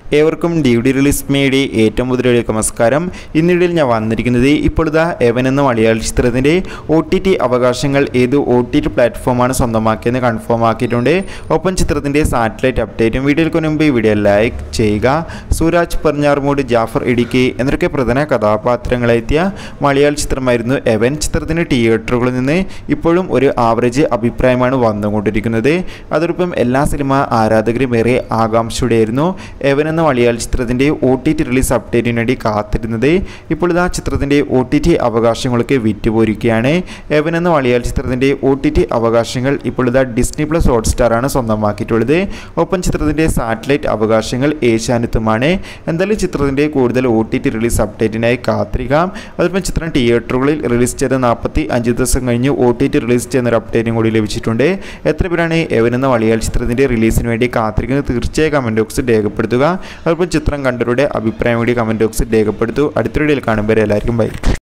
ഏവർക്കും D D release മേടി ഏറ്റവും പുതിയ നമസ്കാരം ഇന്നിടയിൽ ഞാൻ വന്നിരിക്കുന്നത് ഇപ്പോൾ ഇതാ എവൻ എന്ന മലയാള ചിത്രത്തിൻ്റെ ഒ ടി ടി അവകാശങ്ങൾ ഏത് ഒ ടി ടി പ്ലാറ്റ്ഫോമാണ് സ്വന്തമാക്കിയെന്ന് കൺഫേം ആക്കിയിട്ടുണ്ട് ഒപ്പം ചിത്രത്തിൻ്റെ സാറ്റലൈറ്റ് അപ്ഡേറ്റും വീഡിയോയ്ക്ക് മുൻപ് ഈ വീഡിയോ ലൈക്ക് ചെയ്യുക സൂരാജ് പർഞ്ഞാർമൂട് ജാഫർ ഇടുക്കി എന്നൊക്കെ പ്രധാന കഥാപാത്രങ്ങളെത്തിയ മലയാള ചിത്രമായിരുന്നു എവൻ ചിത്രത്തിന് തിയേറ്ററുകളിൽ നിന്ന് ഇപ്പോഴും ഒരു ആവറേജ് അഭിപ്രായമാണ് വന്നുകൊണ്ടിരിക്കുന്നത് അതോടൊപ്പം എല്ലാ സിനിമ ആരാധകരും ഏറെ ആകാംക്ഷയോടെയായിരുന്നു എവൻ എന്ന മലയാള ചിത്രത്തിൻ്റെ ഒ ടി ടി റിലീസ് അപ്ഡേറ്റിന് വേണ്ടി കാത്തിരുന്നത് ഇപ്പോൾ ഇതാ ചിത്രത്തിൻ്റെ ഒ ടി ടി അവകാശങ്ങളൊക്കെ വിറ്റുപോയിരിക്കുകയാണ് എവൻ എന്ന മലയാള ചിത്രത്തിൻ്റെ ഒ ടി ടി അവകാശങ്ങൾ ഇപ്പോൾ ഇതാ ഡിസ്നി പ്ലസ് ഹോട്ട്സ്റ്റാറാണ് സ്വന്തമാക്കിയിട്ടുള്ളത് ഒപ്പം ചിത്രത്തിൻ്റെ സാറ്റലൈറ്റ് അവകാശങ്ങൾ ഏഷ്യാനെത്തുമാണ് എന്തായാലും ചിത്രത്തിൻ്റെ കൂടുതൽ ഒ ടി ടി റിലീസ് അപ്ഡേറ്റിനായി കാത്തിരിക്കാം അതോടൊപ്പം ചിത്രം തിയേറ്ററുകളിൽ റിലീസ് ചെയ്ത നാൽപ്പത്തി അഞ്ച് ദിവസം കഴിഞ്ഞ് ഒ ടി ടി റിലീസ് ചെയ്യുന്ന ഒരു അപ്ഡേറ്റും കൂടി ലഭിച്ചിട്ടുണ്ട് എത്ര പേരാണ് എവൻ എന്ന മലയാള ചിത്രത്തിൻ്റെ റിലീസിന് വേണ്ടി കാത്തിരിക്കുന്നത് തീർച്ചയായും കമൻറ്റ് ബോക്സിൽ രേഖപ്പെടുത്തുക അതോടൊപ്പം ചിത്രം കണ്ടവരുടെ അഭിപ്രായം കൂടി കമൻറ്റ് ബോക്സിൽ രേഖപ്പെടുത്തു അടുത്ത വീഡിയോയിൽ കാണുമ്പോൾ എല്ലാവർക്കും ബൈ